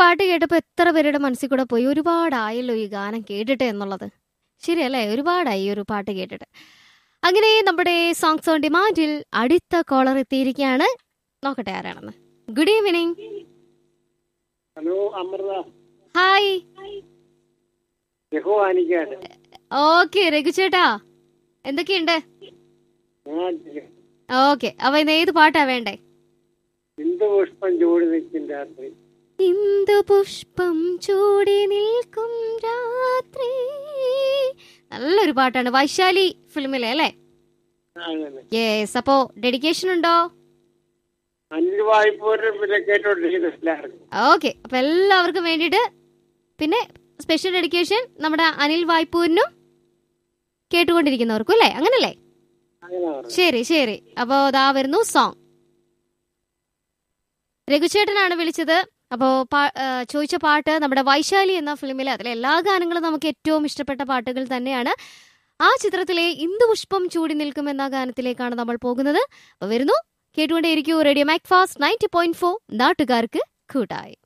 പാട്ട് കേട്ടപ്പോൾ എത്ര പേരുടെ മനസ്സിൽ കൂടെ പോയി ഒരുപാടായല്ലോ ഈ ഗാനം കേട്ടിട്ട് എന്നുള്ളത് ശരിയല്ലേ ഒരുപാടായി ഈ ഒരു പാട്ട് കേട്ടിട്ട് അങ്ങനെ നമ്മുടെ സോങ്സ് ഓൺ ഡിമാൻഡിൽ അടുത്ത കോളർ എത്തിയിരിക്കുകയാണ് നോക്കട്ടെ ആരാണെന്ന് good evening hello Amrutha hi Raghu ആനിക്കാണ് ഓക്കെ രഘു ചേട്ടാ എന്തൊക്കെയുണ്ട് ഓക്കെ അപ്പൊ ഇന്ന് ഏത് പാട്ടാ വേണ്ടേ ഇന്ദു പുഷ്പം ചൂടി നിൽക്കും രാത്രി ഇന്ദു പുഷ്പം ചൂടി നിൽക്കും രാത്രി നല്ലൊരു പാട്ടാണ് വൈശാലി ഫിലിമിലെ അല്ലേ അങ്ങനെ യെസ് അപ്പോ ഡെഡിക്കേഷൻ ഉണ്ടോ അഞ്ച് വായ്പോരും പിന്നെ കേട്ടോണ്ടിരിക്കുന്ന എല്ലാവർക്കും ഓക്കെ അപ്പൊ എല്ലാവർക്കും വേണ്ടിയിട്ട് പിന്നെ സ്പെഷ്യൽ ഡെഡിക്കേഷൻ നമ്മുടെ അനിൽ വായ്പൂരിനും കേട്ടുകൊണ്ടിരിക്കുന്നവർക്കും അല്ലേ അങ്ങനല്ലേ അങ്ങനെ പറഞ്ഞു ശരി ശരി അപ്പോ ദാ വരുന്നു സോങ് രഘുചേട്ടനാണ് വിളിച്ചത് അപ്പോ പാ- ആ, ചോദിച്ച പാട്ട് നമ്മുടെ വൈശാലി എന്ന ഫിലിമിലെ അതിലെ എല്ലാ ഗാനങ്ങളും നമുക്ക് ഏറ്റവും ഇഷ്ടപ്പെട്ട പാട്ടുകൾ തന്നെയാണ് ആ ചിത്രത്തിലെ ഇന്ദുപുഷ്പം ചൂടി നിൽക്കും എന്ന ഗാനത്തിലേക്കാണ് നമ്മൾ പോകുന്നത് അപ്പൊ വരുന്നു കേട്ടുകൊണ്ടേയിരിക്കൂ Radio Mac Fast ninety point four നാട്ടുകാർക്ക് കൂട്ടായി